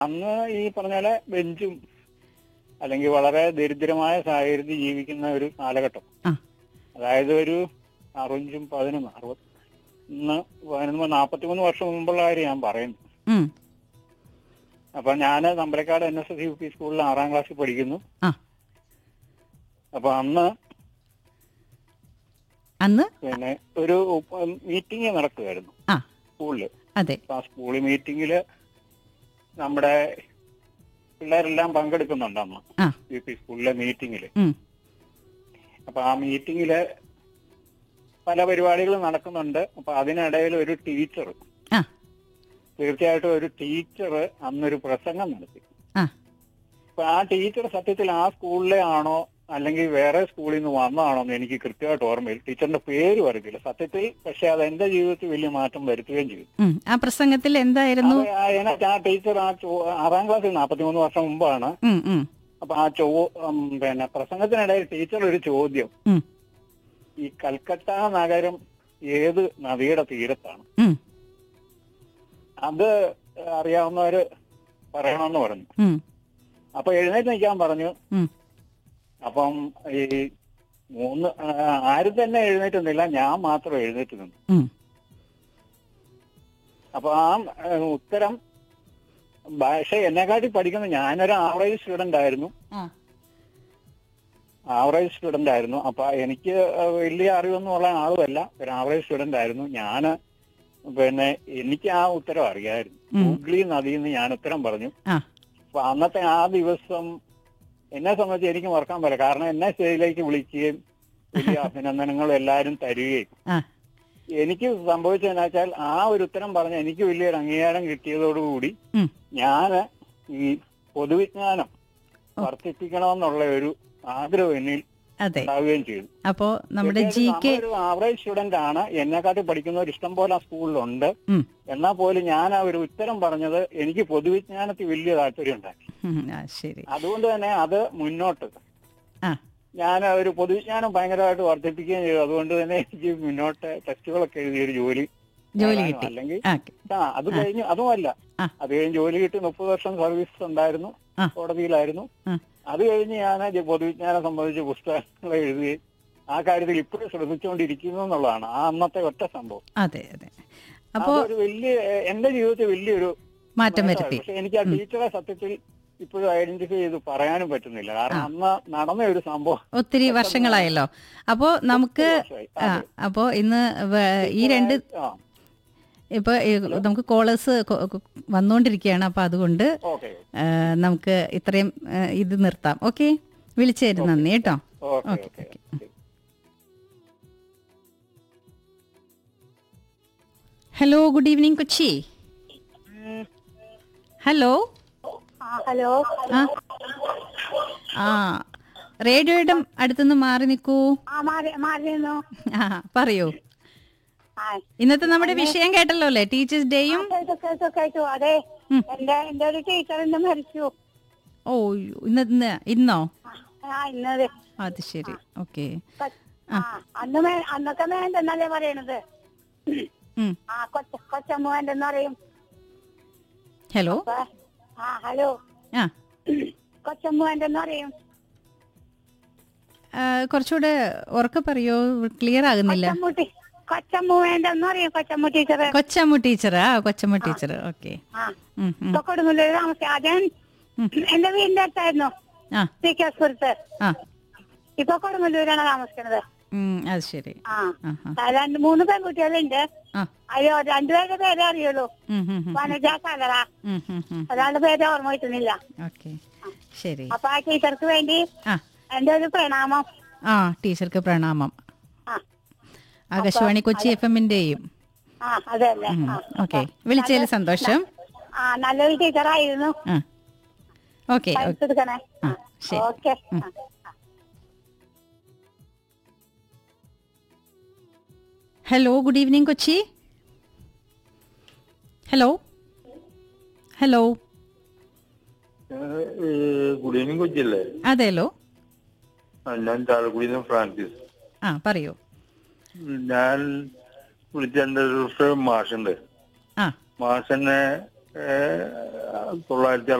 അന്ന് ഈ പറഞ്ഞ പോലെ ബെഞ്ചും അല്ലെങ്കിൽ വളരെ ദരിദ്രമായ സാഹചര്യത്തിൽ ജീവിക്കുന്ന ഒരു കാലഘട്ടം ആ. അതായത് ഒരു അറുപഞ്ചും പതിനൊന്ന് അറുപത് ഇന്ന് പതിനൊന്ന് നാൽപ്പത്തി മൂന്ന് വർഷം മുമ്പുള്ള കാര്യം ഞാൻ പറയുന്നു ഉം. അപ്പൊ ഞാൻ Nambalakkad N S S U P സ്കൂളിൽ ആറാം ക്ലാസ്സിൽ പഠിക്കുന്നു ആ. അപ്പൊ അന്ന് അന്ന് പിന്നെ ഒരു മീറ്റിംഗ് നടക്കുമായിരുന്നു ആ. സ്കൂളിൽ അതെ അപ്പൊ ആ സ്കൂൾ മീറ്റിംഗില് നമ്മുടെ പിള്ളേരെല്ലാം പങ്കെടുക്കുന്നുണ്ട് അന്ന് ആ. യു പി സ്കൂളിലെ മീറ്റിംഗില് ഉം. അപ്പൊ ആ മീറ്റിംഗില് പല പരിപാടികളും നടക്കുന്നുണ്ട് അപ്പൊ അതിനിടയിൽ ഒരു ടീച്ചർ ആ. തീർച്ചയായിട്ടും ഒരു ടീച്ചർ അന്നൊരു പ്രസംഗം നടത്തി ആ. അപ്പൊ ആ ടീച്ചർ സത്യത്തിൽ ആ സ്കൂളിലെ ആണോ അല്ലെങ്കിൽ വേറെ സ്കൂളിൽ നിന്ന് വന്നതാണോ എന്ന് എനിക്ക് കൃത്യമായിട്ട് ഓർമ്മയില്ല ടീച്ചറിന്റെ പേര് അറിയില്ല സത്യത്തിൽ പക്ഷെ അത് എന്റെ ജീവിതത്തിൽ വലിയ മാറ്റം വരുത്തുകയും ചെയ്തു ഉം. ആ പ്രസംഗത്തിൽ എന്തായിരുന്നു അത് ആ- അതിനകത്ത് ആ ടീച്ചർ ആ ചോ- ആറാം ക്ലാസ്സിൽ നാൽപ്പത്തിമൂന്ന് വർഷം മുമ്പാണ് ഉം, ഉം, അപ്പൊ ആ ചോ ഉം, പിന്നെ പ്രസംഗത്തിനിടയിൽ ടീച്ചർ ഒരു ചോദ്യം ഉം. ഈ കൽക്കട്ട നഗരം ഏത് നദിയുടെ തീരത്താണ് ഉം, അത് അറിയാവുന്നവര് പറയണമെന്ന് പറഞ്ഞു ഉം, അപ്പൊ എഴുന്നേറ്റ് നിൽക്കാൻ പറഞ്ഞു ഉം. അപ്പം ഈ മൂന്ന് ആ, ആരും തന്നെ എഴുന്നേറ്റ് നിന്നില്ല ഞാൻ മാത്രം എഴുന്നേറ്റ് നിന്നു ഉം. അപ്പൊ ആ ഏ, ഉത്തരം ഭാഷ എന്നെക്കാട്ടി പഠിക്കുന്ന ഞാനൊരു ആവറേജ് സ്റ്റുഡന്റ് ആയിരുന്നു ആ. ആവറേജ് സ്റ്റുഡന്റ് ആയിരുന്നു അപ്പൊ എനിക്ക് വലിയ അറിവൊന്നും ഉള്ള ആളുമല്ല ഒരു ആവറേജ് സ്റ്റുഡന്റ് ആയിരുന്നു ഞാന് പിന്നെ എനിക്ക് ആ ഉത്തരം അറിയായിരുന്നു ഉം. ഹൂഗ്ലി നദിയിൽ നിന്ന് ഞാൻ ഉത്തരം പറഞ്ഞു ആ. അപ്പൊ അന്നത്തെ ആ ദിവസം എന്നെ സംബന്ധിച്ച് എനിക്ക് മറക്കാൻ പറ്റില്ല കാരണം എന്നെ സ്റ്റേജിലേക്ക് വിളിക്കുകയും വലിയ അഭിനന്ദനങ്ങളും എല്ലാവരും തരികയും ആ. എനിക്ക് സംഭവിച്ചതെന്ന് വെച്ചാൽ ആ ഒരു ഉത്തരം പറഞ്ഞ എനിക്ക് വലിയൊരു അംഗീകാരം കിട്ടിയതോടുകൂടി ഉം. ഞാന് ഈ പൊതുവിജ്ഞാനം ഓ. വർദ്ധിപ്പിക്കണമെന്നുള്ള ഒരു ആഗ്രഹം എന്നിൽ അതെ ഉണ്ടാവുകയും ചെയ്തു അപ്പോ നമ്മുടെ ജി തീർച്ചയായിട്ടും കെ നമ്മളൊരു ആവറേജ് സ്റ്റുഡന്റ് ആണ് എന്നെക്കാട്ടി പഠിക്കുന്നവർ ഇഷ്ടം പോലെ ആ സ്കൂളിലുണ്ട് ഉം. എന്നാൽ പോലും ഞാൻ ആ ഒരു ഉത്തരം പറഞ്ഞത് എനിക്ക് പൊതുവിജ്ഞാനത്തിൽ വലിയ താല്പര്യം ഉണ്ടാക്കി ഉം, ആ ശരി അതുകൊണ്ട് തന്നെ അത് മുന്നോട്ട് ആ. ഞാൻ ഒരു പൊതുവിജ്ഞാനം ഭയങ്കരമായിട്ട് വർദ്ധിപ്പിക്കുകയും ചെയ്തു അതുകൊണ്ട് തന്നെ എനിക്ക് മുന്നോട്ട് ടെസ്റ്റുകളൊക്കെ എഴുതിയ ഒരു ജോലി ജോലി നേടാനും കിട്ടി അല്ലെങ്കിൽ ആ ആ അത് കഴിഞ്ഞു അതുമല്ല ആ. അത് കഴിഞ്ഞ് ജോലി കിട്ടി മുപ്പത് വർഷം സർവീസ് ഉണ്ടായിരുന്നു ആ. കോടതിയിലായിരുന്നു ആ. അത് കഴിഞ്ഞ് ഞാൻ ജ- പൊതുവിജ്ഞാനം സംബന്ധിച്ച് പുസ്തകങ്ങൾ എഴുതുകയും ആ കാര്യത്തിൽ ഇപ്പോഴും ശ്രമിച്ചുകൊണ്ടിരിക്കുന്നു എന്നുള്ളതാണ് ആ അന്നത്തെ ഒറ്റ സംഭവം അതെ അതെ അപ്പോ അതൊരു വലിയ എ- എന്റെ ജീവിതത്തിൽ വലിയൊരു മാറ്റം നേട്ടമാണ്. വരുത്തി പക്ഷെ എനിക്ക് ആ ടീച്ചറെ സത്യത്തിൽ ഇപ്പോഴും ഐഡന്റിഫൈ ചെയ്ത് പറയാനും പറ്റുന്നില്ല കാരണം അന്ന് നടന്ന ഒരു സംഭവം ഒത്തിരി വർഷങ്ങളായല്ലോ അപ്പോ നമുക്ക് വർഷമായി. ആ അതെ. അപ്പോ ഇന്ന് വേ- ഈ രണ്ട് ആ ഇപ്പൊ ഈ നമുക്ക് കോളേഴ്സ് വന്നുകൊണ്ടിരിക്കുകയാണ് അപ്പൊ അതുകൊണ്ട് ഓക്കെ ആ, നമുക്ക് ഇത്രയും ആ, ഇത് നിർത്താം ഓക്കെ വിളിച്ചേരും നന്ദി കേട്ടോ okay okay, okay okay. Hello good evening Kochi hello ആ ഹലോ ആ ആ റേഡിയോയുടെ അടുത്തുനിന്ന് മാറി നിൽക്കൂ ആ മാറി മാറി നിന്നു ആ പറയൂ ആ ഇന്നത്തെ നമ്മുടെ വിഷയം കേട്ടല്ലോ അല്ലേ ടീച്ചേഴ്സ് ഡേയും കേട്ടു കേട്ടു കേട്ടു അതെ ഉം. എന്റെ എന്റെ ഒരു ടീച്ചർ ഇന്ന് മരിച്ചു ഓ ഇന്ന് ഇന്ന് ഇന്നോ ആ ഇന്നത് അത് ശരി ഓക്കെ ആ അന്ന് മേ അന്നൊക്കെ മേണ്ടെന്നല്ലേ പറയണത് ഉം. ആ കൊച്ച കൊച്ചമ്മ വേണ്ടെന്ന് പറയും ഹലോ അപ്പൊ ആ ഹലോ ആ കൊച്ചമ്മ വേണ്ടെന്ന് പറയും ആ, കുറച്ചുകൂടെ ഉറക്കെ പറയോ ക്ലിയർ ആകുന്നില്ല കൊച്ചമ്മൂട്ടി കൊച്ചമ്മ വേണ്ടെന്ന് പറയും കൊച്ചമ്മ ടീച്ചറ് കൊച്ചമ്മു ടീച്ചറാ കൊച്ചമ്മു ടീച്ചർ ഓക്കെ ആ ഇപ്പൊ കൊടുങ്ങല്ലൂർ താമസിച്ച ആദ്യം ഉം. എന്റെ വീടിന്റെ അടുത്തായിരുന്നു ആ സി കെ സുഹൃത്ത് ആ ഇപ്പൊ കൊടുങ്ങല്ലൂരാണ് താമസിക്കുന്നത് ഉം, അത് ശരി ആ ആ ആ ആ, രണ്ട് മൂന്ന് പെൺകുട്ടികളുണ്ട് ആ അയ്യോ രണ്ടുപേരുടെ പേരേ അറിയുള്ളൂ ഉം, ഉം, ഉം, വനജ കലറ ഉം, ഉം, ഉം. ഒരാളുടെ പേര് ഓർമ്മ കിട്ടുന്നില്ല ഓക്കെ ശരി അപ്പൊ ആ ടീച്ചർക്ക് വേണ്ടി ആ എന്റെ ഒരു പ്രണാമം ആ ടീച്ചർക്ക് പ്രണാമം ആ ആകാശവാണി കൊച്ചി എഫ് എമ്മിന്റെയും ആ അതെ അല്ലേ ആ ഓക്കെ വിളിച്ചതിൽ സന്തോഷം ആ നല്ലൊരു ടീച്ചറായിരുന്നു ആ ഓക്കെ സയൻസ് എടുക്കണേ ആ ശരി okay hello good evening Kochi hello hello good evening കൊച്ചിയല്ലേ അതെല്ലോ ആ, ഞാൻ ചാലക്കുടിയിൽ നിന്ന് ഫ്രാൻസിസ് ആ പറയൂ ഞാൻ വിളിച്ച എൻ്റെ ഒരു മാഷുണ്ട് ആ മാഷനെ തൊള്ളായിരത്തി